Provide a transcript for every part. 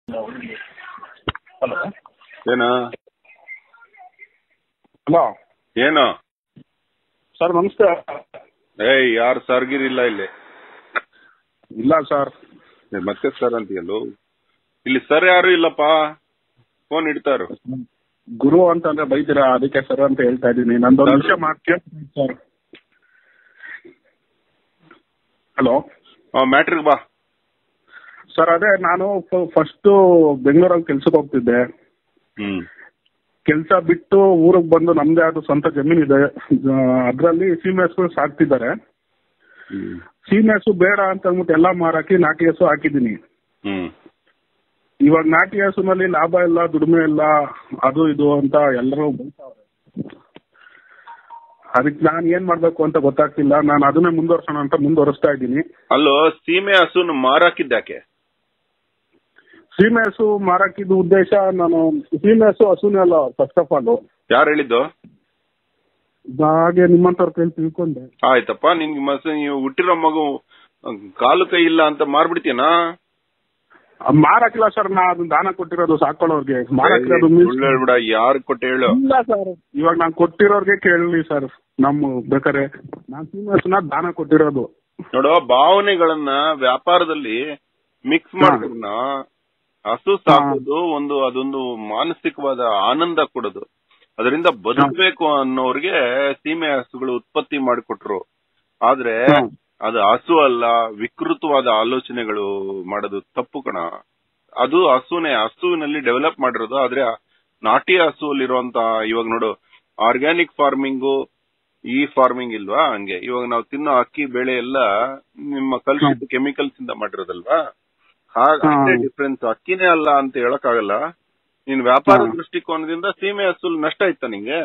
Hello ಏನ hello ಏನು sir ನಮಸ್ತೆ ಏಯ್ ಯಾರು ಸರ್ಗಿರ್ ಇಲ್ಲ ಇಲ್ಲಿ ಇಲ್ಲ ಸರ್ ಏ, ಮತ್ತೆ ಸರ್ ಅಂತೀಯಲ್ಲೋ ಇಲ್ಲಿ ಸರ್ ಯಾರು ಇಲ್ಲಪ್ಪ ಫೋನ್ ಇಡ್ತಾರು ಗುರು ಅಂತಂದ್ರೆ ಬೈತೀರಾ ಅದಕ್ಕೆ ಸರ್ ಅಂತ ಹೇಳ್ತಾ ಇದ್ದೀನಿ ನಂದೊಂದು ವಿಷಯ ಮಾಡ್ತೀಯ ಸರ್ ಹಲೋ ಮ್ಯಾಟ್ರಿಗ್ ಬಾ ಸರ್ ಅದೇ ನಾನು ಫಸ್ಟು ಬೆಂಗಳೂರಲ್ಲಿ ಕೆಲ್ಸಕ್ಕೆ ಹೋಗ್ತಿದ್ದೆ ಹ್ಮ್ ಕೆಲಸ ಬಿಟ್ಟು ಊರಿಗೆ ಬಂದು ನಮ್ದೇ ಆದ ಸ್ವಂತ ಜಮೀನಿದೆ ಅದರಲ್ಲಿ ಸೀಮೆ ಹಸು ಸಾಕ್ತಿದ್ದಾರೆ ಹ್ಮ್ ಸೀಮೆ ಹಸು ಬೇಡ ಅಂತ ಅಂದ್ಬಿಟ್ಟು ಎಲ್ಲ ಮಾರಾಕಿ ನಾಟಿ ಹಸು ಹಾಕಿದ್ದೀನಿ ಹ್ಮ್ ಇವಾಗ ನಾಟಿ ಹಸುನಲ್ಲಿ ಲಾಭ ಇಲ್ಲ ದುಡಿಮೆ ಇಲ್ಲ ಅದು ಇದು ಅಂತ ಎಲ್ಲರೂ ಬೈತಾವ್ರೆ ಅದಕ್ಕೆ ನಾನು ಏನ್ ಮಾಡ್ಬೇಕು ಅಂತ ಗೊತ್ತಾಗ್ತಿಲ್ಲ ನಾನು ಅದನ್ನೇ ಮುಂದುವರ್ಸೋಣ ಅಂತ ಮುಂದುವರಿಸ್ತಾ ಇದ್ದೀನಿ ಅಲ್ಲೋ ಸೀಮೆ ಹಸುನ ಮಾರಾಕಿದ್ದಾಕೆ ಸೀಮೆ ಹಸು ಮಾರಾಕಿದ ಉದ್ದೇಶ ನಾನು ಸೀಮೆ ಹಸು ಹಸುನೇ ಅಲ್ಲ ಫಸ್ಟ್ ಆಫ್ ಆಲ್ ಯಾರು ಹೇಳಿದ್ದು ಹಾಗೆ ನಿಮ್ಮಂತವ್ರ ಕೈಲಿ ತಿಳ್ಕೊಂಡೆ ಆಯ್ತಪ್ಪ ನಿನ್ಗೆ ಮಸ ನೀವು ಹುಟ್ಟಿರೋ ಮಗು ಅಹ್, ಕಾಲು ಕೈ ಇಲ್ಲ ಅಂತ ಮಾರ್ಬಿಡ್ತೀನಾ ಅದ್ ಮಾರಾಕಿಲ್ಲ ಸರ್ ನಾ ಅದನ್ನ ದಾನ ಕೊಟ್ಟಿರೋದು ಸಾಕೊಳ್ಳೋರ್ಗೆ ಮಾರಾಕಿರೋದು means- ಸುಳ್ಳು ಹೇಳ್ಬಿಡ ಯಾರು ಕೊಟ್ಟು ಹೇಳು ಇಲ್ಲ ಸರ್ ಇವಾಗ ನಾನು ಕೊಟ್ಟಿರೋರ್ಗೆ ಕೇಳಲಿ ಸರ್ ನಮ್ಮ ಬೇಕಾರೆ ನಾನು ಸೀಮೆ ಹಸುನ ದಾನ ಕೊಟ್ಟಿರೋದು ನೋಡೋ ಭಾವನೆಗಳನ್ನ ವ್ಯಾಪಾರದಲ್ಲಿ ಮಿಕ್ಸ್ ಮಾಡೋದನ್ನ ಹಸು ಸಾಕೋದು ಒಂದು ಅದೊಂದು ಮಾನಸಿಕವಾದ ಆನಂದ ಕೊಡೋದು ಅದರಿಂದ ಬದುಕಬೇಕು ಅನ್ನೋರ್ಗೆ ಸೀಮೆ ಹಸುಗಳು ಉತ್ಪತ್ತಿ ಮಾಡಿಕೊಟ್ರು ಆದ್ರೆ ಹ್ಮ್. ಅದು ಹಸು ಅಲ್ಲ ವಿಕೃತವಾದ ಆಲೋಚನೆಗಳು ಮಾಡೋದು ತಪ್ಪು ಕಣ ಅದು ಹಸುನೇ ಹಸುವಿನಲ್ಲಿ ಡೆವಲಪ್ ಮಾಡಿರೋದು ಆದ್ರೆ ನಾಟಿ ಹಸುವಲ್ಲಿರುವಂತ ಇವಾಗ ನೋಡು ಆರ್ಗ್ಯಾನಿಕ್ ಫಾರ್ಮಿಂಗು ಈ ಫಾರ್ಮಿಂಗ್ ಇಲ್ವಾ ಹಂಗೆ ಇವಾಗ ನಾವು ತಿನ್ನೋ ಅಕ್ಕಿ ಬೇಳೆ ಎಲ್ಲ ನಿಮ್ಮ ಕಲುಷಿತ ಕೆಮಿಕಲ್ಸ್ ಇಂದ ಮಾಡಿರೋದಲ್ವಾ ಹಾಗೆ ಹ್ಮ್. ಡಿಫ್ರೆನ್ಸ್ ಅಕ್ಕಿನೇ ಅಲ್ಲ ಅಂತ ಹೇಳಕ್ಕಾಗಲ್ಲ ನೀನ್ ವ್ಯಾಪಾರ ಹ್ಮ್. ದೃಷ್ಟಿಕೋನದಿಂದ ಸೀಮೆ ಹಸುಲ್ ನಷ್ಟ ಆಯ್ತಾ ನಿಂಗೆ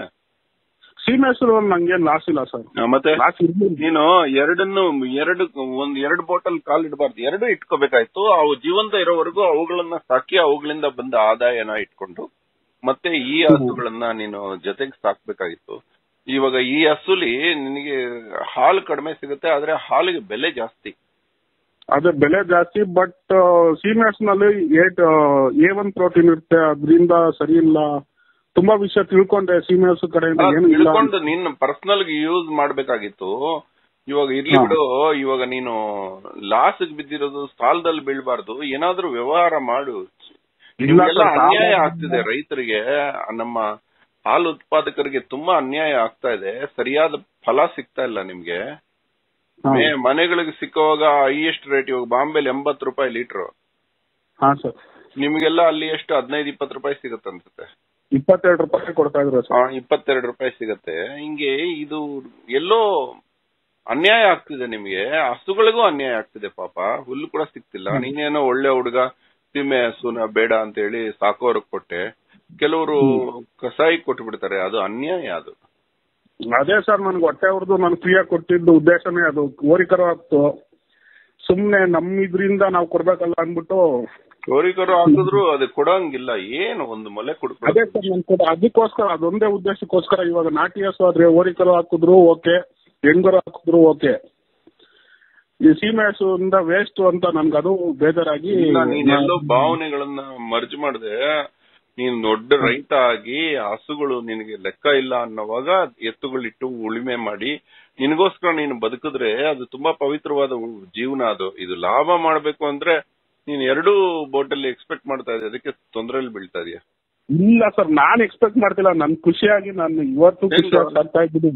ಸೀಮೆ ಹಸು ನಂಗೇನ್ ಲಾಸ್ ಇಲ್ಲ ಸರ್ ಆ, ಮತ್ತೆ ಲಾಸ್ ಇರ್ಲಿಲ್ಲ ನೀನು ಎರಡನ್ನು ಎರಡು ಒಂದ್ ಎರಡು ಬಾಟಲ್ ಕಾಲ್ ಇಡಬಾರ್ದು ಎರಡು ಇಟ್ಕೋಬೇಕಾಯ್ತು ಅವು ಜೀವಂತ ಇರೋವರೆಗೂ ಅವುಗಳನ್ನ ಸಾಕಿ ಅವುಗಳಿಂದ ಬಂದ ಆದಾಯನ ಇಟ್ಕೊಂಡು ಮತ್ತೆ ಈ ಹಸುಗಳನ್ನ ನೀನು ಜೊತೆಗೆ ಸಾಕ್ಬೇಕಾಗಿತ್ತು ಇವಾಗ ಈ ಹಸುಲಿ ನಿನಗೆ ಹಾಲು ಕಡಿಮೆ ಸಿಗುತ್ತೆ ಆದ್ರೆ ಹಾಲಿಗೆ ಬೆಲೆ ಜಾಸ್ತಿ ಅದೇ ಬೆಲೆ ಜಾಸ್ತಿ ಬಟ್ ಸೀಮೆ ಹಸುನಲ್ಲಿ ಏಟ್ ಎ ಒನ್ ಪ್ರೋಟೀನ್ ಇರುತ್ತೆ ಅದರಿಂದ ಸರಿ ಇಲ್ಲ ತುಂಬಾ ವಿಷಯ ತಿಳ್ಕೊಂಡೆ ಸೀಮೆ ಹಸು ಕಡೆಯಿಂದ ಏನು ಇಲ್ಲ ತಿಳ್ಕೊಂಡು ನೀನು ಪರ್ಸನಲ್ ಯೂಸ್ ಮಾಡ್ಬೇಕಾಗಿತ್ತು ಇವಾಗ ಇರ್ಲಿ ಹಾ. ಬಿಡು ಇವಾಗ ನೀನು ಲಾಸ್ ಬಿದ್ದಿರೋದು ಸಾಲದಲ್ಲಿ ಬೀಳ್ಬಾರ್ದು ಏನಾದ್ರೂ ವ್ಯವಹಾರ ಮಾಡು ಇಲ್ಲ ನಿಮ್ಗೆಲ್ಲ ಸರ್, ಅನ್ಯಾಯ ಸಾಲ- ಆಗ್ತಿದೆ ರೈತರಿಗೆ ನಮ್ಮ ಹಾಲು ಉತ್ಪಾದಕರಿಗೆ ತುಂಬಾ ಅನ್ಯಾಯ ಆಗ್ತಾ ಇದೆ ಸರಿಯಾದ ಫಲ ಸಿಗ್ತಾ ಇಲ್ಲ ನಿಮ್ಗೆ ಹಾ. ಮೇ- ಮನೆಗಳಿಗೆ ಸಿಕ್ಕುವಾಗ ಹೈಯೆಸ್ಟ್ ರೇಟ್ ಇವಾಗ ಬಾಂಬೆಲಿ ಎಂಬತ್ತು ರೂಪಾಯಿ ಲೀಟರ್ ಹಾ ಸರ್ ನಿಮ್ಗೆಲ್ಲ ಅಲ್ಲಿ ಎಷ್ಟು ಹದಿನೈದು ಇಪ್ಪತ್ತು ರೂಪಾಯಿ ಸಿಗುತ್ತೆ ಅನ್ಸುತ್ತೆ ಇಪ್ಪತ್ತೆರಡು ರೂಪಾಯಿ ಕೊಡ್ತಾ ಇದ್ರು ಆ, ಸರ್ ಇಪ್ಪತ್ತೆರಡು ರೂಪಾಯಿ ಸಿಗತ್ತೆ ಹಿಂಗೆ ಇದು ಎಲ್ಲೋ ಅನ್ಯಾಯ ಆಗ್ತಿದೆ ನಿಮ್ಗೆ ಹಸುಗಳಿಗೂ ಅನ್ಯಾಯ ಆಗ್ತಿದೆ ಪಾಪ ಹುಲ್ಲು ಕೂಡ ಸಿಗ್ತಿಲ್ಲ ನೀನೇನೋ ಒಳ್ಳೆ ಹುಡುಗ ಸೀಮೆ ಹಸುನ ಬೇಡ ಅಂತ ಹೇಳಿ ಸಾಕೋರ್ಗ್ ಕೊಟ್ಟೆ ಕೆಲವರು ಕಸಾಯಿ ಕೊಟ್ಟು ಬಿಡ್ತಾರೆ ಅದು ಅನ್ಯಾಯ ಅದು ಅದೇ ಸರ್ ನನ್ಗೆ ಹೊಟ್ಟೆ ಹೊಡೆದು ನಾನು ಫ್ರೀಯಾಗಿ ಕೊಟ್ಟಿದ್ದು ಉದ್ದೇಶನೇ ಅದು ಓರಿಕರ ಆಗ್ತು ಸುಮ್ನೆ ನಮ್ಮ ಇದ್ರಿಂದ ನಾವು ಕೊಡ್ಬೇಕಲ್ಲ ಅಂದ್ಬಿಟ್ಟು ಕೋರಿಕರು ಹಾಕಿದ್ರು ಅದು ಕೊಡಂಗಿಲ್ಲ ಏನು ಒಂದು ಮೊಲೆ ಅದೇ ಕೊಡ್ಬೇಕು ಸರ್ ನನ್ ಕೊಡ ಅದಕ್ಕೋಸ್ಕರ ಅದೊಂದೇ ಉದ್ದೇಶಕ್ಕೋಸ್ಕರ ಇವಾಗ ನಾಟಿ ಹಸು ಆದ್ರೆ ಓರಿಕರು ಹಾಕಿದ್ರು ಓಕೆ ಹೆಣ್ಗರು ಹಾಕಿದ್ರು ಓಕೆ ಈ ಸೀಮೆ ಹಸುವಿಂದ ವೇಸ್ಟ್ ಅಂತ ನನ್ಗೆ ಅದು ಬೇಜಾರಾಗಿ ಇಲ್ಲ ನೀನೆಲ್ಲೋ ಭಾವನೆಗಳನ್ನ ಮರ್ಜ್ ಮಾಡದೆ ನೀನ್ ದೊಡ್ಡ ರೈತ ಆಗಿ ಹಸುಗಳು ನಿನಗೆ ಲೆಕ್ಕ ಇಲ್ಲ ಅನ್ನೋವಾಗ ಎತ್ತುಗಳಿಟ್ಟು ಉಳುಮೆ ಮಾಡಿ ನಿನಗೋಸ್ಕರ ನೀನು ಬದುಕಿದ್ರೆ ಅದು ತುಂಬಾ ಪವಿತ್ರವಾದ ಉ- ಜೀವನ ಅದು ಇದು ಲಾಭ ಮಾಡ್ಬೇಕು ಅಂದ್ರೆ ನೀನ್ ಎರಡೂ ಬೋಟಲ್ಲಿ ಎಕ್ಸ್ಪೆಕ್ಟ್ ಮಾಡ್ತಾ ಇದ್ದೆ ಅದಕ್ಕೆ ತೊಂದರೆಯಲ್ಲಿ ಬೀಳ್ತಾ ಇದೆಯಾ ಇಲ್ಲ ಸರ್ ನಾನ್ ಎಕ್ಸ್ಪೆಕ್ಟ್ ಮಾಡ್ತಿಲ್ಲ ನನ್ ಖುಷಿಯಾಗಿ ನಾನು ಇವತ್ತು ಹೆಂಗ? ಖುಷಿಯಾಗಿ ಸಾಕ್ತಾ ಇದ್ದೀನಿ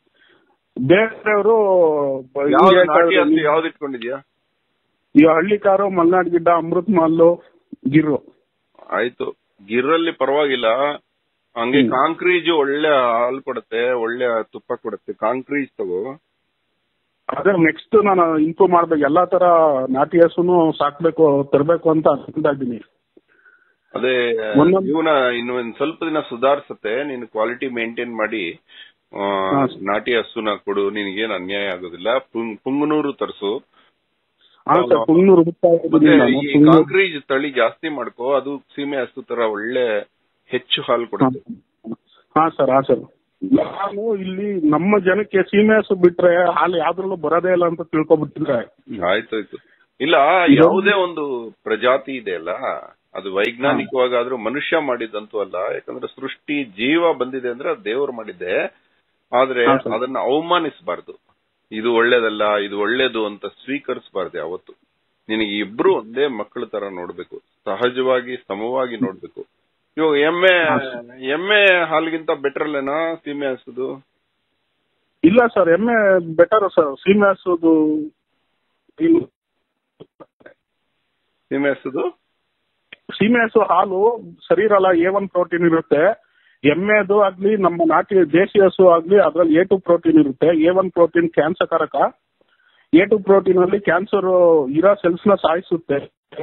ಬೇರೆಯವರು ಯಾವ್ದು ನಾಟಿ ಹಸು ಯಾವ್ದು ಇಟ್ಕೊಂಡಿದ್ಯಾ ಈ ಹಳ್ಳಿ ಕಾರು ಮಲ್ನಾಡ್ ಗಿಡ್ಡ ಅಮೃತ್ ಮಲ್ಲು ಗಿರು ಆಯ್ತು ಗಿರ್ರಲ್ಲಿ ಪರವಾಗಿಲ್ಲ ಹಂಗೆ ಹ್ಮ್. ಕಾಂಕ್ರೀಜ್ ಒಳ್ಳೆ ಹಾಲು ಕೊಡುತ್ತೆ ಒಳ್ಳೆ ತುಪ್ಪ ಕೊಡುತ್ತೆ ಕಾಂಕ್ರೀಜ್ ತಗೋ ಅದೇ ನೆಕ್ಸ್ಟ್ ನಾನು ಇಂಪ್ರೂವ್ ಮಾಡ್ಬೇಕು ಎಲ್ಲಾ ತರ ನಾಟಿ ಹಸುನು ಸಾಕ್ಬೇಕು ತರಬೇಕು ಅಂತ ಅನ್ಕೊಂತಾ ಇದ್ದೀನಿ ಅದೇ ಒಂದೊಂದ್- ಜೀವನ ಇನ್ನು ಒಂದ್ ಸ್ವಲ್ಪ ದಿನ ಸುಧಾರಿಸುತ್ತೆ ನೀನು ಕ್ವಾಲಿಟಿ ಮೇಂಟೈನ್ ಮಾಡಿ ಆ, ಹಾ. ನಾಟಿ ಹಸುನ ಕೊಡು ನಿನಗೇನ್ ಅನ್ಯಾಯ ಆಗೋದಿಲ್ಲ ಪುಂಗ್- ಪುಂಗನೂರು ತರಿಸು ಹಾ ಸರ್ ಪುಂಗ್ನೂರು ಹುಡುಕ್ತಾ ಮತ್ತೆ ಇದ್ದೀನಿ ನಾನು. ಈ ಪುಂಗ್ನೂರು- ಕಾಂಕ್ರೀಜ್ ತಳಿ ಜಾಸ್ತಿ ಮಾಡ್ಕೋ ಅದು ಸೀಮೆ ಹಸು ತರ ಒಳ್ಳೆ ಹೆಚ್ಚು ಹಾಲು ಕೊಡುತ್ತೆ ಹಾ ಸರ್ ಹಾ ಸರ್ ನಾನು ಇಲ್ಲಿ ನಮ್ಮ ಜನಕ್ಕೆ ಸೀಮೆ ಹಸು ಬಿಟ್ರೆ ಹಾಲು ಯಾವ್ದ್ರಲ್ಲೂ ಬರೋದೇ ಇಲ್ಲ ಅಂತ ತಿಳ್ಕೊಬಿಟ್ಟಿದ್ರೆ ಆಯ್ತಾಯ್ತು ಇಲ್ಲ ಯಾವುದೇ ಒಂದು ಪ್ರಜಾತಿ ಇದೆ ಅಲ್ಲ ಅದು ವೈಜ್ಞಾನಿಕವಾಗಾದ್ರೂ ಮನುಷ್ಯ ಮಾಡಿದ್ದಂತೂ ಅಲ್ಲ ಯಾಕಂದ್ರೆ ಸೃಷ್ಟಿ ಜೀವ ಬಂದಿದೆ ಅಂದ್ರೆ ಅದು ದೇವರು ಮಾಡಿದ್ದೆ ಆದ್ರೆ ಹಾ, ಸರ್. ಅದನ್ನ ಅವಮಾನಿಸಬಾರ್ದು ಇದು ಒಳ್ಳೇದಲ್ಲ ಇದು ಒಳ್ಳೇದು ಅಂತ ಸ್ವೀಕರಿಸಬಾರ್ದು ಯಾವತ್ತು ನಿನಗೆ ಇಬ್ರು ಒಂದೇ ಮಕ್ಕಳ ತರ ನೋಡ್ಬೇಕು ಸಹಜವಾಗಿ ಸಮವಾಗಿ ನೋಡ್ಬೇಕು ಇವಾಗ ಎಮ್ಮೆ ಹಾ, ಎಮ್ಮೆ ಹಾಲಿಗಿಂತ ಬೆಟರ್ ಅಲ್ಲೇನಾ ಸೀಮೆ ಹಸುದು ಇಲ್ಲ ಸರ್ ಎಮ್ಮೆ ಬೆಟರ್ ಸರ್ ಸೀಮೆ ಹಸುದು ಇನ್ನು ಸೀಮೆ ಹಸುದು ಸೀಮೆ ಹಸು ಹಾಲು ಸರಿ ಇರಲ್ಲ ಎ ಒನ್ ಪ್ರೋಟೀನ್ ಇರುತ್ತೆ ಎಮ್ಮೆದು ಆಗ್ಲಿ ನಮ್ಮ ನಾಟಿ ದೇಸಿ ಹಸು ಆಗ್ಲಿ ಅದ್ರಲ್ಲಿ ಎ ಟು ಪ್ರೋಟೀನ್ ಇರುತ್ತೆ ಎ ಒನ್ ಪ್ರೋಟೀನ್ ಕ್ಯಾನ್ಸರ್ ಕಾರಕ ಎ ಟು ಪ್ರೋಟೀನ್ ಅಲ್ಲಿ ಕ್ಯಾನ್ಸರ್ ಇರೋ ಸೆಲ್ಸ್ ನ ಸಾಯಿಸುತ್ತೆ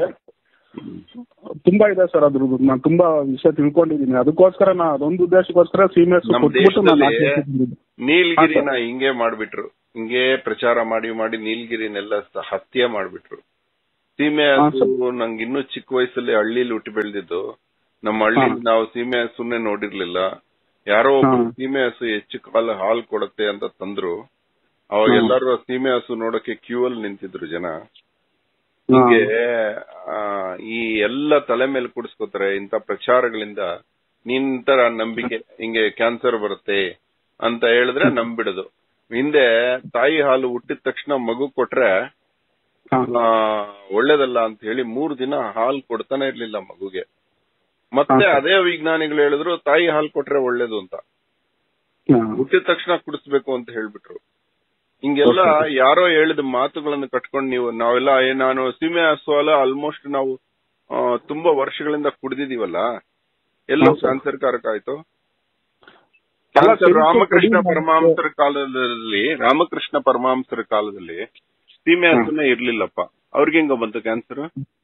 ತುಂಬಾ ಇದೆ ಸರ್ ಅದ್ರದ್ದು ನಾನು ತುಂಬಾ ವಿಷಯ ತಿಳ್ಕೊಂಡಿದ್ದೀನಿ ಅದಕ್ಕೋಸ್ಕರ ನಾ ಅದೊಂದು ಉದ್ದೇಶಕ್ಕೋಸ್ಕರ ಸೀಮೆ ಹಸು ನಮ್ಮ ಕೊಟ್ಬಿಟ್ಟು ನಾನು ನಾಟಿ ದೇಶದಲ್ಲಿ ಹಸು ತಂದಿದ್ದು. ನೀಲ್ಗಿರಿನ ಹಿಂಗೆ ಮಾಡ್ಬಿಟ್ರು ಹಿಂಗೆ ಪ್ರಚಾರ ಮಾಡಿ ಮಾಡಿ ನೀಲ್ಗಿರಿನೆಲ್ಲ ಸ- ಹತ್ಯೆ ಮಾಡ್ಬಿಟ್ರು ಸೀಮೆ ಹಾ, ಹಸು ನಂಗೆ ಇನ್ನೂ ಚಿಕ್ಕ ವಯಸ್ಸಲ್ಲಿ ಹಳ್ಳಿಲಿ ಹುಟ್ಟಿ ಬೆಳೆದಿದ್ದು ನಮ್ಮ ಹಳ್ಳಿಲಿ ಹಾ. ನಾವು ಸೀಮೆ ಹಸುನೇ ನೋಡಿರ್ಲಿಲ್ಲ ಯಾರೋ ಒಬ್ರು ಹಾ. ಸೀಮೆ ಹಸು ಹೆಚ್ಚು ಕಾಲ ಹಾಲು ಕೊಡುತ್ತೆ ಅಂತ ತಂದ್ರು ಅವಾಗ ಹಾ. ಎಲ್ಲರೂ ಸೀಮೆ ಹಸು ನೋಡಕ್ಕೆ ಕ್ಯೂ ಅಲ್ಲಿ ನಿಂತಿದ್ರು ಜನ ಹಾ. ಹಿಂಗೆ ಆ, ಈ ಎಲ್ಲ ತಲೆ ಮೇಲೆ ಕೂಡಿಸ್ಕೋತಾರೆ ಇಂತ ಪ್ರಚಾರಗಳಿಂದ ನಿಂತರ ನಂಬಿಕೆ ಹಿಂಗೆ ಕ್ಯಾನ್ಸರ್ ಬರುತ್ತೆ ಅಂತ ಹೇಳಿದ್ರೆ ನಂಬಿಡುದು ಹಿಂದೆ ತಾಯಿ ಹಾಲು ಹುಟ್ಟಿದ ತಕ್ಷಣ ಮಗು ಕೊಟ್ರೆ ಹಾ. ಆ, ಒಳ್ಳೇದಲ್ಲ ಅಂತ ಹೇಳಿ ಮೂರ್ ದಿನ ಹಾಲು ಕೊಡ್ತಾನೆ ಇರ್ಲಿಲ್ಲ ಮಗುಗೆ ಮತ್ತೆ ಹಾ. ಅದೇ ವಿಜ್ಞಾನಿಗಳು ಹೇಳಿದ್ರು ತಾಯಿ ಹಾಲು ಕೊಟ್ರೆ ಒಳ್ಳೇದು ಅಂತ ಹಾ. ಹುಟ್ಟಿದ ತಕ್ಷಣ ಕುಡಿಸ್ಬೇಕು ಅಂತ ಹೇಳ್ಬಿಟ್ರು ಹಿಂಗೆಲ್ಲ Okay. ಯಾರೋ ಹೇಳಿದ ಮಾತುಗಳನ್ನು ಕಟ್ಕೊಂಡು ನೀವು ನಾವೆಲ್ಲ ಏ ನಾನು ಸೀಮೆ ಹಸು ಅಲ್ಲ ಆಲ್ಮೋಸ್ಟ್ ನಾವು ಆ, ತುಂಬಾ ವರ್ಷಗಳಿಂದ ಕುಡ್ದಿದೀವಲ್ಲ ಎಲ್ಲೋ ಹಾ, sir. ಕ್ಯಾನ್ಸರ್ ಕಾರಕ ಆಯ್ತು ಅಲ್ಲ, ಕ್ಯಾನ್ಸರ್ ಸರಿ, ರಾಮಕೃಷ್ಣ ಸರಿ, ಪರಮಹಂಸರ ಕಾಲದಲ್ಲಿ ರಾಮಕೃಷ್ಣ ಪರಮಹಂಸರ ಕಾಲದಲ್ಲಿ ಸೀಮೆ ಹಾ. ಹಸುನೇ ಇರ್ಲಿಲ್ಲಪ್ಪ ಅವ್ರಿಗೆ ಹೆಂಗ ಬಂತು ಕ್ಯಾನ್ಸರ್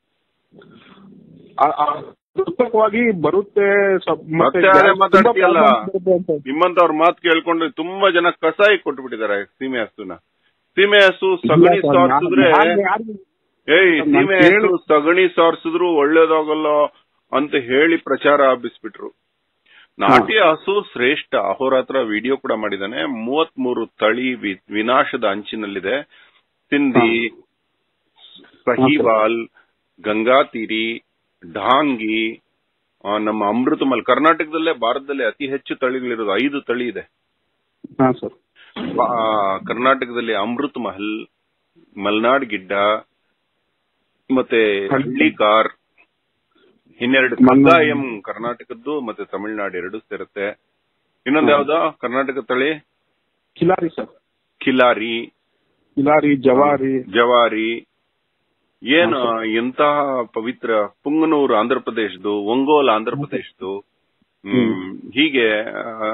ಆ- ಆ ಕೃತಕವಾಗಿ ಬರುತ್ತೆ ಸ್ವಲ್ಪ ಮತ್ತೆ ಗ್ಯಾಸ್ ಅದೇ ತುಂಬಾ ಮಾತಾಡ್ತೀಯಲ್ಲ. problem ಬರುತ್ತೆ ಅಂತ. ನಿಮ್ಮಂತವ್ರ ಮಾತು ಕೇಳ್ಕೊಂಡು ತುಂಬಾ ಜನ ಕಸಾಯಿ ಕೊಟ್ಬಿಟ್ಟಿದ್ದಾರೆ ಸೀಮೆ ಹಸುನ ಸೀಮೆ ಹಸು ಸಗಣಿ ಇಲ್ಲ ಸರ್, ಸಾರಿಸಿದ್ರೆ ನಾನು ಯಾರ್ಗೂ- ಏಯ್ ನಾನ್ ಸೀಮೆ ಕೇಳಿ- ಹಸು ಸಗಣಿ ಸಾರಿಸಿದ್ರು ಒಳ್ಳೇದಾಗಲ್ಲ ಅಂತ ಹೇಳಿ ಪ್ರಚಾರ ಹಬ್ಬಿಸ್ಬಿಟ್ರು ನಾಟಿ ಹಸು ಶ್ರೇಷ್ಠ ಅಹೋರಾತ್ರ ವಿಡಿಯೋ ಕೂಡ ಮಾಡಿದಾನೆ ಮೂವತ್ ಮೂರು ತಳಿ ವಿ- ವಿನಾಶದ ಅಂಚಿನಲ್ಲಿದೆ ಸಿಂಧಿ ಸಹಿವಾಲ್ ಗಂಗಾತೀರಿ ಢಾಂಗಿ ಆ, ನಮ್ಮ ಅಮೃತಮಲ್ ಕರ್ನಾಟಕದಲ್ಲೇ ಭಾರತದಲ್ಲೇ ಅತಿ ಹೆಚ್ಚು ತಳಿಗಳಿರೋದು ಐದು ತಳಿ ಇದೆ ಹಾ ಸರ್ ಆ, ಕರ್ನಾಟಕದಲ್ಲಿ ಅಮೃತ್ ಮಹಲ್ ಮಲ್ನಾಡ್ ಗಿಡ್ಡ ಮತ್ತೆ ಹಳ್ಳಿಕಾರ್ ಇನ್ನೆರಡು ಮಲ್ನಾಡ್. ಕಂದಾಯಂ ಕರ್ನಾಟಕದ್ದು ಮತ್ತೆ ತಮಿಳುನಾಡು ಎರಡು ಸೇರುತ್ತೆ ಇನ್ನೊಂದು ಯಾವ್ದು ಕರ್ನಾಟಕ ತಳಿ ಕಿಲಾರಿ ಸರ್ ಖಿಲಾರಿ ಕಿಲಾರಿ ಜವಾರಿ ಜವಾರಿ ಏನು ಎಂತಹ ಪವಿತ್ರ ಪುಂಗನೂರು ಆಂಧ್ರ ಪ್ರದೇಶದ್ದು ಒಂಗೋಲ್ ಆಂಧ್ರ ಪ್ರದೇಶದ್ದು ಹ್ಮ್, ಹೀಗೆ ಆ,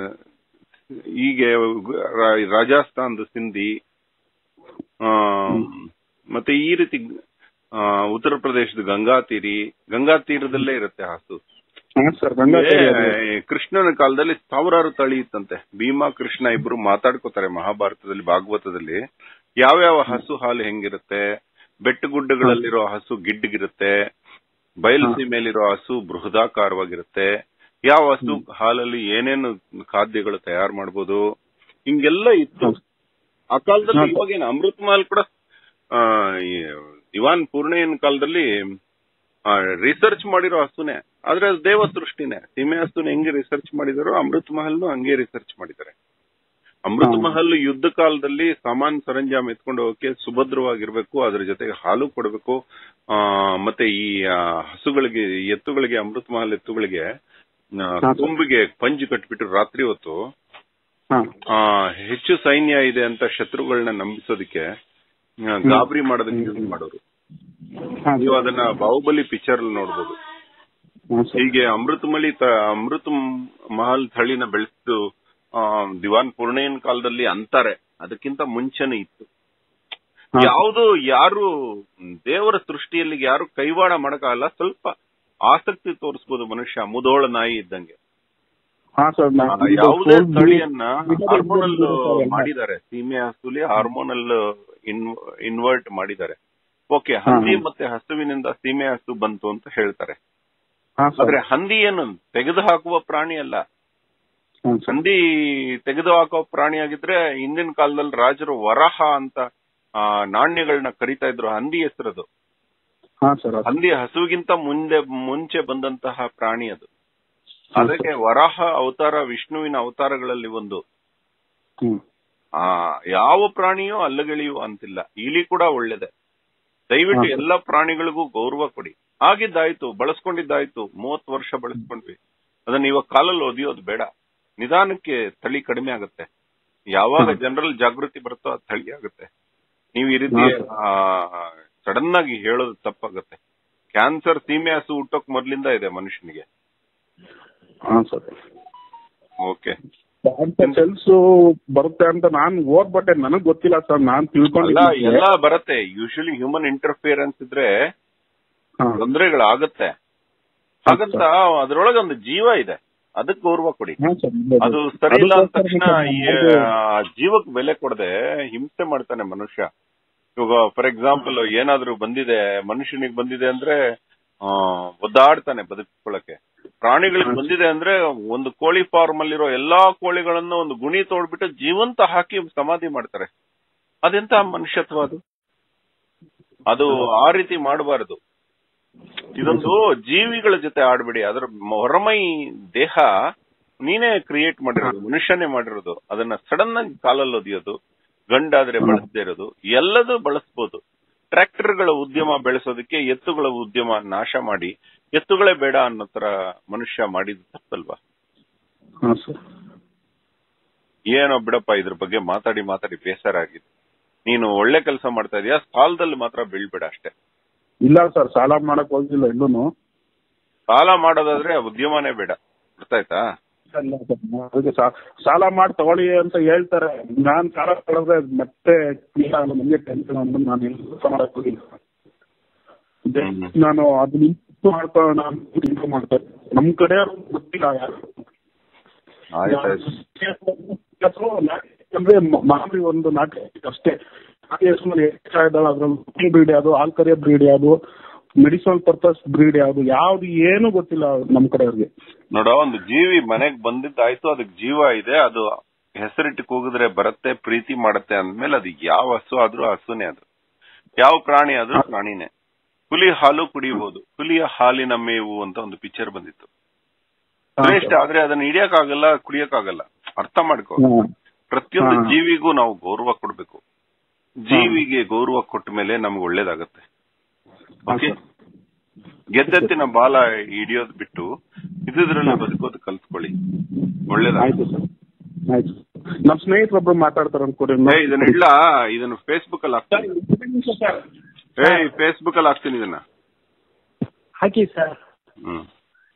ಹೀಗೆ ರಾ- ರಾಜಸ್ಥಾನದ ಸಿಂಧಿ ಆ, ಮತ್ತೆ ಈ ರೀತಿ ಆ, ಉತ್ತರ ಪ್ರದೇಶದ ಗಂಗಾ ತೀರಿ ಗಂಗಾ ತೀರದಲ್ಲೇ ಇರುತ್ತೆ ಹಸು ಹಾ ಸರ್ ಗಂಗಾತೀರಿ ಅದು. ಏ, ಕೃಷ್ಣನ ಕಾಲದಲ್ಲಿ ಸಾವಿರಾರು ತಳಿ ಇತ್ತಂತೆ ಭೀಮಾ ಕೃಷ್ಣ ಇಬ್ರು ಮಾತಾಡ್ಕೋತಾರೆ ಮಹಾಭಾರತದಲ್ಲಿ ಭಾಗವತದಲ್ಲಿ ಯಾವ್ಯಾವ ಹಸು ಹಾಲು ಹೆಂಗಿರುತ್ತೆ ಬೆಟ್ಟಗುಡ್ಡಗಳಲ್ಲಿರೋ ಹಸು ಗಿಡ್ಡಗಿರುತ್ತೆ ಬಯಲುಸೀಮೆಯಲ್ಲಿರೋ ಹಸು ಬೃಹದಾಕಾರವಾಗಿರುತ್ತೆ ಯಾವ ಹಸು ಹಾಲಲ್ಲಿ ಏನೇನು ಖಾದ್ಯಗಳು ತಯಾರು ಮಾಡ್ಬೋದು ಹಿಂಗೆಲ್ಲ ಇತ್ತು ಆ ಕಾಲದಲ್ಲಿ ಹಾ. ಇವಾಗೇನು ಅಮೃತ್ ಮಹಲ್ ಕೂಡ ಆ, ಈ ದಿವಾನ್ ಪೂರ್ಣಯ್ಯನ ಕಾಲದಲ್ಲಿ ರಿಸರ್ಚ್ ಮಾಡಿರೋ ಹಸುನೆ ಆದ್ರೆ ಅದು ದೇವ ಸೃಷ್ಟಿನೇ ಸೀಮೆ ಹಸುನ ಹೆಂಗೆ ರಿಸರ್ಚ್ ಮಾಡಿದಾರೋ ಅಮೃತ್ ಮಹಲ್ನು ಹಂಗೆ ರಿಸರ್ಚ್ ಮಾಡಿದ್ದಾರೆ ಅಮೃತ್ ಹಾ. ಮಹಲ್ ಯುದ್ಧ ಕಾಲದಲ್ಲಿ ಸಾಮಾನ್ ಸರಂಜಾಮ್ ಎತ್ಕೊಂಡು ಹೋಗಕ್ಕೆ ಸುಭದ್ರವಾಗಿರ್ಬೇಕು ಅದ್ರ ಜೊತೆಗೆ ಹಾಲು ಕೊಡಬೇಕು ಆ ಮತ್ತೆ ಈ ಆ, ಹಸುಗಳಿಗೆ ಈ ಎತ್ತುಗಳಿಗೆ ಅಮೃತ್ ಮಹಲ್ ಎತ್ತುಗಳಿಗೆ ಆ, ಹಾ. ಕೊಂಬಿಗೆ ಪಂಜಿ ಕಟ್ಬಿಟ್ಟು ರಾತ್ರಿ ಹೊತ್ತು ಹಾ ಆ, ಹೆಚ್ಚು ಸೈನ್ಯ ಇದೆ ಅಂತ ಶತ್ರುಗಳನ್ನ ನಂಬಿಸೋದಕ್ಕೆ ಆ, ಗಾಬರಿ ಮಾಡೋದಕ್ಕೆ ಯೂಸ್ ಮಾಡೋರು ಹಾ ನೀವು ಅದನ್ನ ಬಾಹುಬಲಿ ಪಿಕ್ಚರ್ ಅಲ್ಲಿ ನೋಡ್ಬೋದು ಹಾ ಸರ್ ಹೀಗೆ ಅಮೃತಮಲಿ ತ- ಅಮೃತ ಮಹಲ್ ತಳಿನ ಬೆಳೆಸಿದ್ದು ಆ, ದಿವಾನ್ ಪೂರ್ಣಯ್ಯನ ಕಾಲದಲ್ಲಿ ಅಂತಾರೆ ಅದಕ್ಕಿಂತ ಮುಂಚೆನೆ ಇತ್ತು ಹಾ. ಯಾವುದು ಯಾರು ದೇವರ ಸೃಷ್ಟಿಯಲ್ಲಿ ಯಾರು ಕೈವಾಡ ಮಾಡಕ್ಕಾಗಲ್ಲ ಸ್ವಲ್ಪ ಆಸಕ್ತಿ ತೋರಿಸಬಹುದು ಮನುಷ್ಯ ಮುದೋಳ ನಾಯಿ ಇದ್ದಂಗೆ ಹಾ ಸರ್ ಆ, ನಾ- ಇದು ಯಾವುದೇ full ತಳಿಯನ್ನ ಇದು- ಹಾರ್ಮೋನಲ್ ಇದು- ಇದು- ಮಾಡಿದ್ದಾರೆ ಸೀಮೆ ಹಸುಲಿ ಹಾರ್ಮೋನಲ್ ಇನ್ವರ್ಟ್ ಮಾಡಿದ್ದಾರೆ ಓಕೆ ಹಂದಿ ಮತ್ತೆ ಹಸುವಿನಿಂದ ಸೀಮೆ ಹಸು ಬಂತು ಅಂತ ಹೇಳ್ತಾರೆ ಹಾ ಸರ್ ಆದ್ರೆ ಹಂದಿ ಏನು ತೆಗೆದು ಹಾಕುವ ಪ್ರಾಣಿ ಅಲ್ಲ ಹಾ ಸರ್ ಹಂದಿ ತೆಗೆದು ಹಾಕುವ ಪ್ರಾಣಿ ಆಗಿದ್ರೆ ಹಿಂದಿನ ಕಾಲದಲ್ಲಿ ರಾಜರು ವರಹ ಅಂತ ಆ, ನಾಣ್ಯಗಳನ್ನ ಕರಿತಾ ಇದ್ರು ಹಂದಿ ಹೆಸರದು ಹಾ ಸರ್ ಹಂದಿ ಹಸುಗಿಂತ ಮುಂದೆ ಮುಂಚೆ ಬಂದಂತಹ ಪ್ರಾಣಿ ಅದು ಅದಕ್ಕೆ ವರಾಹ ಅವತಾರ ವಿಷ್ಣುವಿನ ಅವತಾರಗಳಲ್ಲಿ ಒಂದು ಹ್ಮ್ ಆ ಯಾವ ಪ್ರಾಣಿಯೂ ಅಲ್ಲಗಳಿಯೂ ಅಂತಿಲ್ಲ ಇಲಿ ಕೂಡ ಒಳ್ಳೇದೆ ದಯವಿಟ್ಟು ಹಾ. ಎಲ್ಲ ಪ್ರಾಣಿಗಳಿಗೂ ಗೌರವ ಕೊಡಿ ಆಗಿದ್ದಾಯ್ತು ಬಳಸ್ಕೊಂಡಿದ್ದಾಯ್ತು ಮೂವತ್ತು ವರ್ಷ ಬಳಸ್ಕೊಂಡ್ವಿ ಅದನ್ನ ಇವಾಗ ಕಾಲಲ್ಲಿ ಒದಿಯೋದು ಬೇಡ ನಿಧಾನಕ್ಕೆ ತಳಿ ಕಡಿಮೆ ಆಗುತ್ತೆ ಯಾವಾಗ ಹಾ. ಜನರಲ್ ಜಾಗೃತಿ ಬರುತ್ತೋ ಅದು ತಳಿ ಆಗುತ್ತೆ ನೀವು ಈ ರೀತಿ ಹಾ, ಸಡನ್ ಆಗಿ ಹೇಳೋದು ತಪ್ಪಾಗುತ್ತೆ ಕ್ಯಾನ್ಸರ್ ಸೀಮೆ ಹಸು ಹುಟ್ಟೋಕ್ ಮೊದ್ಲಿಂದ ಇದೆ ಮನುಷ್ಯನಿಗೆ ಹಾ ಸರ್ ಓಕೆ ಸೆಲ್ಸ್ ಬರುತ್ತೆ ಅಂತ ನಾನ್ ಓದ್ಬಟ್ಟೆ ನನಗ್ ಗೊತ್ತಿಲ್ಲ ಸರ್ ನಾನ್ ಅಲ್ಲ ತಿಳ್ಕೊಂಡಿಲ್ಲ ಎಲ್ಲ ಬರುತ್ತೆ ಯೂಶಲಿ ಹ್ಯೂಮನ್ ಇಂಟರ್ಫಿಯರೆನ್ಸ್ ಇದ್ರೆ ತೊಂದರೆಗಳಾಗತ್ತೆ ಹಾಗಂತ ಅದ್ರೊಳಗೆ ಒಂದು ಜೀವ ಇದೆ ಅದಕ್ಕೆ ಗೌರವ ಕೊಡಿ ಅದು ಸರಿ ಇಲ್ಲ ಅಂದ ತಕ್ಷಣ ಈ ಆ, ಜೀವಕ್ಕೆ ಬೆಲೆ ಕೊಡದೆ ಹಿಂಸೆ ಮಾಡ್ತಾನೆ ಮನುಷ್ಯ ಇವಾಗ ಫಾರ್ ಎಕ್ಸಾಂಪಲ್ ಏನಾದ್ರೂ ಬಂದಿದೆ ಮನುಷ್ಯನಿಗೆ ಬಂದಿದೆ ಅಂದ್ರೆ ಆ, ಒದ್ದಾಡ್ತಾನೆ ಬದುಕೊಳ್ಳಕ್ಕೆ ಪ್ರಾಣಿಗಳಿಗೆ ಬಂದಿದೆ ಅಂದ್ರೆ ಒಂದು ಕೋಳಿ ಫಾರ್ಮ್ ಅಲ್ಲಿರೋ ಎಲ್ಲಾ ಕೋಳಿಗಳನ್ನು ಒಂದು ಗುಣಿ ತೋಡ್ಬಿಟ್ಟು ಜೀವಂತ ಹಾಕಿ ಸಮಾಧಿ ಮಾಡ್ತಾರೆ ಅದೆಂತ ಮನುಷ್ಯತ್ವ ಅದು ಅದು ಆ ರೀತಿ ಮಾಡಬಾರದು ಇದೊಂದು ಜೀವಿಗಳ ಜೊತೆ ಆಡ್ಬೇಡಿ ಅದರ ಹೊರಮೈ ದೇಹ ನೀನೇ ಕ್ರಿಯೇಟ್ ಮಾಡಿರೋದು ಮನುಷ್ಯನೇ ಮಾಡಿರೋದು ಅದನ್ನ ಸಡನ್ ಆಗಿ ಕಾಲಲ್ಲಿ ಒದಿಯೋದು ಗಂಡಾದ್ರೆ ಬಳಸದೇ ಇರೋದು ಎಲ್ಲದೂ ಬಳಸ್ಬೋದು ಟ್ರ್ಯಾಕ್ಟರ್ಗಳ ಉದ್ಯಮ ಬೆಳೆಸೋದಕ್ಕೆ ಎತ್ತುಗಳ ಉದ್ಯಮ ನಾಶ ಮಾಡಿ ಎತ್ತುಗಳೇ ಬೇಡ ಅನ್ನೋ ತರ ಮನುಷ್ಯ ಮಾಡಿದ ತಪ್ಪಲ್ವಾ ಹಾ ಸರ್ ಏನೋ ಬಿಡಪ್ಪ ಇದ್ರ ಬಗ್ಗೆ ಮಾತಾಡಿ ಮಾತಾಡಿ ಬೇಸರ ಆಗಿದೆ ನೀನು ಒಳ್ಳೆ ಕೆಲಸ ಮಾಡ್ತಾ ಇದೀಯಾ ಸಾಲದಲ್ಲಿ ಮಾತ್ರ ಬೀಳ್ಬೇಡ ಅಷ್ಟೇ ಇಲ್ಲ ಸರ್ ಸಾಲ ಮಾಡಕ್ ಹೋಗಿಲ್ಲ ಇನ್ನೂ ಸಾಲ ಮಾಡೋದಾದ್ರೆ ಉದ್ಯಮನೇ ಬೇಡ ಗೊತ್ತಾಯ್ತಾ ಅದಕ್ಕೆ ಸಾ- ಸಾಲ ಮಾಡಿ ತಗೊಳ್ಳಿ ಅಂತ ಹೇಳ್ತಾರೆ ನಾನ್ ಸಾಲ ತಗೊಳಿದ್ರೆ ಮತ್ತೆ ಇಲ್ಲ ಅಲ್ಲ ನಮ್ಗೆ ಟೆನ್ಷನ್ ಅಂದ್ಬಿಟ್ಟು ನಾನು ಕೆಲಸ ಮಾಡಕ್ ಹೋಗಿಲ್ಲ ಅದೇ ಹ್ಮ್. ನಾನು ಅದನ್ನ ಇಂಪ್ರೂವ್ ಮಾಡ್ತಾ ನಾನು ಇಂಪ್ರೂವ್ ಮಾಡ್ತಾ ಇದ್ದೀನಿ. ನಮ್ ಕಡೆ ಗೊತ್ತಿಲ್ಲ ಯಾರು ಆಯ್ತಾಯ್ತು ಹೆಸರು ಅಂದ್ರೆ ಮ- ಮಾಮೂಲಿ ಒಂದು ನಾಟಿ ಅಷ್ಟೇ ನಾಟಿ ಹೆಸರು ಹೆಚ್ಚಾ ಇದ್ದಾವೆ ಅದ್ರಲ್ಲಿ ಬ್ರೀಡ್ ಯಾವುದು ಹಾಲ್ ಕರಿಯೋ ಬ್ರೀಡ್ ಯಾವುದು ಮೆಡಿಸಿನಲ್ ಪರ್ಪಸ್ ಬ್ರೀಡ್ ಯಾವುದು ಯಾವ್ದು ಏನು ಗೊತ್ತಿಲ್ಲ ನಮ್ ಕಡೆಯವ್ರಿಗೆ ನೋಡೋ ಒಂದು ಜೀವಿ ಮನೆಗ್ ಬಂದಿದ್ದಾಯ್ತು ಅದಕ್ಕೆ ಜೀವ ಇದೆ ಅದು ಹೆಸರಿಟ್ಟು ಕೂಗಿದ್ರೆ ಬರುತ್ತೆ ಪ್ರೀತಿ ಮಾಡುತ್ತೆ ಅಂದ್ಮೇಲೆ ಅದು ಯಾವ ಹಸು ಆದ್ರೂ ಹಸುನೇ ಅದು ಯಾವ ಪ್ರಾಣಿ ಆದ್ರೂ ಪ್ರಾಣಿನೇ ಹುಲಿ ಹಾಲು ಕುಡಿಬಹುದು ಹುಲಿಯ ಹಾಲಿನ ಮೇವು ಅಂತ ಒಂದು ಪಿಕ್ಚರ್ ಬಂದಿತ್ತು ಶ್ರೇಷ್ಠ ಆದ್ರೆ ಅದನ್ನ ಹಿಡಿಯಕ್ಕಾಗಲ್ಲ ಕುಡಿಯಕ್ಕಾಗಲ್ಲ ಅರ್ಥ ಮಾಡ್ಕೋ ಹ್ಮ್. ಪ್ರತಿಯೊಂದು ಹಾ. ಜೀವಿಗೂ ನಾವು ಗೌರವ ಕೊಡ್ಬೇಕು ಜೀವಿಗೆ ಗೌರವ ಕೊಟ್ಟ ಮೇಲೆ ನಮ್ಗೆ ಒಳ್ಳೇದಾಗತ್ತೆ ಹಾ, ಓಕೆ ಸರ್. ಗೆದ್ದೆತ್ತಿನ ಬಾಲ ಹಿಡಿಯೋದ್ ಬಿಟ್ಟು ಇದ್ರಲ್ಲಿ ಬದುಕೋದು ಕಲ್ತ್ಕೊಳ್ಳಿ ಒಳ್ಳೇದಾಗ ಆಯ್ತು ಸರ್ ಆಯ್ತು ನಮ್ ಸ್ನೇಹಿತರೊಬ್ರು ಮಾತಾಡ್ತಾರೆ ಅನ್ಕೊಡಿ ಏ ಇದನ್ನ ಇಲ್ಲ ಇದನ್ನ ಫೇಸ್ಬುಕ್ ಅಲ್ಲಿ ಹಾಕ್ತೀನಿ ಏ ಫೇಸ್ಬುಕ್ ಅಲ್ಲಿ ಹಾಕ್ತೀನಿ ಇದನ್ನ ಹಾಕಿ ಸರ್ ಹ್ಮ್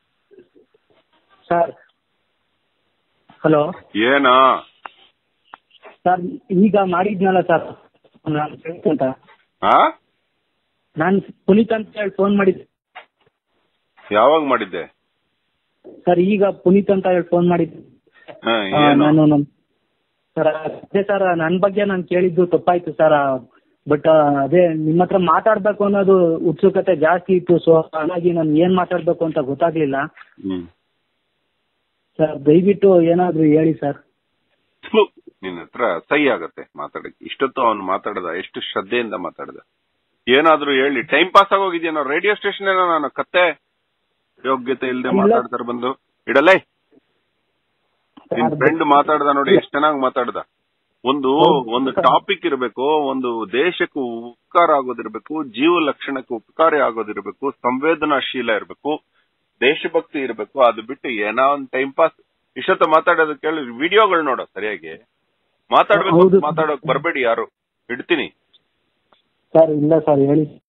ಸರ್ ಹಲೋ ಏನಾ ಸರ್ ಈಗ ಮಾಡಿದ್ನಲ್ಲ ಸರ್ ನಾನು ಫ್ರೆಂಡ್ಸ್ ಅಂತ ಹಾ ನಾನು ಪುನೀತ್ ಅಂತ ಹೇಳಿ ಫೋನ್ ಮಾಡಿದ್ದೆ ಯಾವಾಗ ಮಾಡಿದ್ದೆ ಸರ್ ಈಗ ಪುನೀತ್ ಅಂತ ಹೇಳಿ ಫೋನ್ ಮಾಡಿದ್ದೆ ಹಾ, ಆ, ಏನು ನಾನು ನಮ್ ಸರ್ ಅದೇ ಸರ್ ನನ್ನ ಬಗ್ಗೆ ನಾನು ಕೇಳಿದ್ದು ತಪ್ಪಾಯ್ತು ಸರ್ ಬಟ್ ಅದೇ ನಿಮ್ಮ ಹತ್ರ ಮಾತಾಡ್ಬೇಕು ಅನ್ನೋದು ಉತ್ಸುಕತೆ ಜಾಸ್ತಿ ಇತ್ತು ಸೊ ಹಾಗಾಗಿ ನಾನು ಏನ್ ಮಾತಾಡ್ಬೇಕು ಅಂತ ಗೊತ್ತಾಗ್ಲಿಲ್ಲ ಹ್ಮ್ ಸರ್ ದಯವಿಟ್ಟು ಏನಾದ್ರು ಹೇಳಿ ಸರ್ ಥು, ನಿನ್ನ ಹತ್ರ ಸಹಿ ಆಗತ್ತೆ ಮಾತಾಡಕ್ಕೆ ಇಷ್ಟೊತ್ತು ಅವನು ಮಾತಾಡದ ಎಷ್ಟು ಶ್ರದ್ಧೆಯಿಂದ ಮಾತಾಡದ ಏನಾದ್ರೂ ಹೇಳಿ ಟೈಮ್ ಪಾಸ್ ಆಗೋಗಿದ್ಯೇನೋ ರೇಡಿಯೋ ಸ್ಟೇಷನ್ ಏನೋ ನಾನು ಕತ್ತೆ ಯೋಗ್ಯತೆ ಇಲ್ಲದೆ ಇಲ್ಲ. ಮಾತಾಡ್ತಾರೆ ಬಂದು ಇಡಲೇ ನಿನ್ ಫ್ರೆಂಡ್ ಮಾತಾಡ್ದ ನೋಡಿ ಎಷ್ಟು ಚೆನ್ನಾಗಿ ಮಾತಾಡ್ದ ಒಂದು ಹೌದು. ಒಂದು ಟಾಪಿಕ್ ಇರಬೇಕು ಒಂದು ದೇಶಕ್ಕೂ ಉಪಕಾರ ಆಗೋದಿರ್ಬೇಕು ಜೀವ ಲಕ್ಷಣಕ್ಕೆ ಉಪಕಾರಿ ಆಗೋದಿರ್ಬೇಕು ಸಂವೇದನಾಶೀಲ ಇರಬೇಕು ದೇಶಭಕ್ತಿ ಇರಬೇಕು ಅದು ಬಿಟ್ಟು ಏನೋ ಒಂದು ಟೈಮ್ ಪಾಸ್ ಇಷ್ಟೊತ್ತ ಮಾತಾಡೋದು ಕೇಳಿ ವಿಡಿಯೋಗಳು ನೋಡೋ ಸರಿಯಾಗಿ ಮಾತಾಡ್ಬೇಕು ಹೌದು. ಮಾತಾಡೋಕ್ ಬರ್ಬೇಡಿ ಯಾರು ಇಡ್ತೀನಿ ಸರ್ ಇಲ್ಲ ಸರ್ ಹೇಳಿ